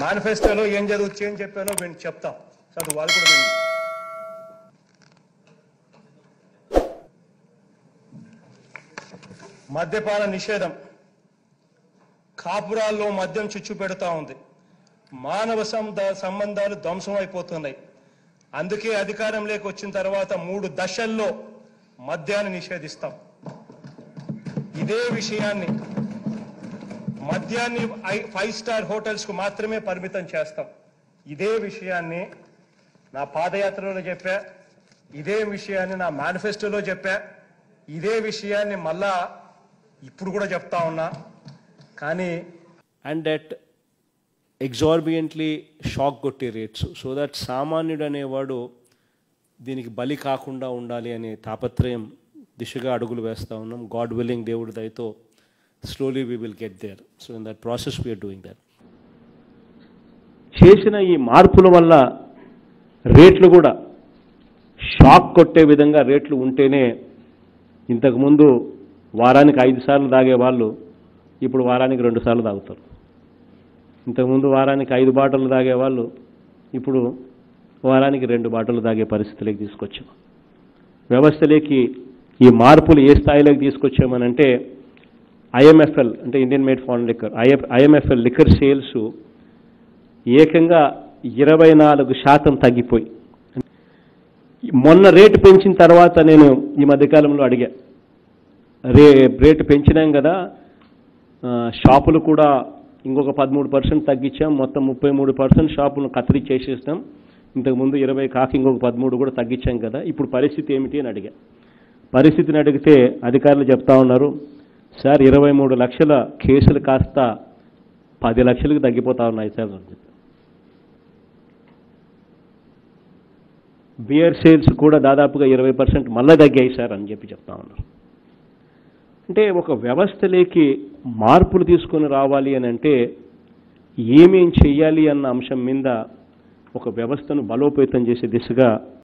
మేనిఫెస్టోలో ఏం జరుగుతుంది ఏం చెప్పానో విని చెప్తాం చదువు వాళ్ళు కూడా విని మద్యపాన నిషేధం కాపురాల్లో మద్యం చిచ్చు పెడతా ఉంది మానవ సంద- సంబంధాలు ధ్వంసం అయిపోతున్నాయి అందుకే అధికారంలోకి వచ్చిన తర్వాత మూడు దశల్లో మద్యాన్ని నిషేధిస్తాం ఇదే విషయాన్ని మద్యాన్ని ఐ- ఫైవ్ స్టార్ హోటల్స్ కు మాత్రమే పరిమితం చేస్తాం ఇదే విషయాన్ని నా పాదయాత్రలో చెప్పా ఇదే విషయాన్ని నా మేనిఫెస్టోలో చెప్పా ఇదే విషయాన్ని మళ్ళా ఇప్పుడు కూడా చెప్తా ఉన్నా కానీ అండ్ దట్ ఎగ్జార్బియంట్లీ షాక్ కొట్టే రేట్స్ సో దట్ సామాన్యుడు అనేవాడు దీనికి బలి కాకుండా ఉండాలి అనే తాపత్రయం దిశగా అడుగులు వేస్తూ ఉన్నాం గాడ్ విల్లింగ్ దేవుడి దయతో slowly we will get there so in that process we're doing that చేసిన ఈ మార్పుల వల్ల రేట్లు కూడా షాక్ కొట్టే విధంగా రేట్లు ఉంటేనే ఇంతకుముందు వారానికి ఐదు సార్లు తాగే వాళ్ళు ఇప్పుడు వారానికి రెండు సార్లు తాగుతారు ఇంతకుముందు వారానికి ఐదు బాటలు తాగే వాళ్ళు ఇప్పుడు వారానికి రెండు బాటలు తాగే పరిస్థితిలోకి తీసుకొచ్చాం వ్యవస్థలోకి ఈ మార్పులు ఏ స్థాయిలోకి తీసుకొచ్చామనంటే ఐఎంఎఫ్ఎల్ అంటే Indian made foreign liquor IMFL liquor sales ఏకంగా ఇరవై నాలుగు శాతం తగ్గిపోయి మొన్న రేటు పెంచిన తర్వాత నేను ఈ మధ్యకాలంలో అడిగా రే రేటు పెంచినాం కదా ఆ, షాపులు కూడా ఇంకొక పదమూడు పర్సెంట్ తగ్గించాం మొత్తం ముప్పై మూడు పర్సెంట్ షాపులను కత్తిరి చేసేసినాం ఇంతకుముందు ఇరవై కాకి ఇంకొక పదమూడు కూడా తగ్గించాం కదా ఇప్పుడు పరిస్థితి ఏమిటి అని అడిగా పరిస్థితిని అడిగితే అధికారులు చెప్తా ఉన్నారు సార్ ఇరవై మూడు లక్షల కేసులు కాస్త పది లక్షలకు తగ్గిపోతా ఉన్నాయి సార్ అని చెప్పి బియర్ సేల్స్ కూడా దాదాపుగా ఇరవై పర్సెంట్ మళ్ళీ తగ్గాయి సార్ అని చెప్పి చెప్తా ఉన్నారు అంటే ఒక వ్యవస్థలోకి మార్పులు తీసుకొని రావాలి అని అంటే ఏమేం చెయ్యాలి అన్న అంశం మీద ఒక వ్యవస్థను బలోపేతం చేసే దిశగా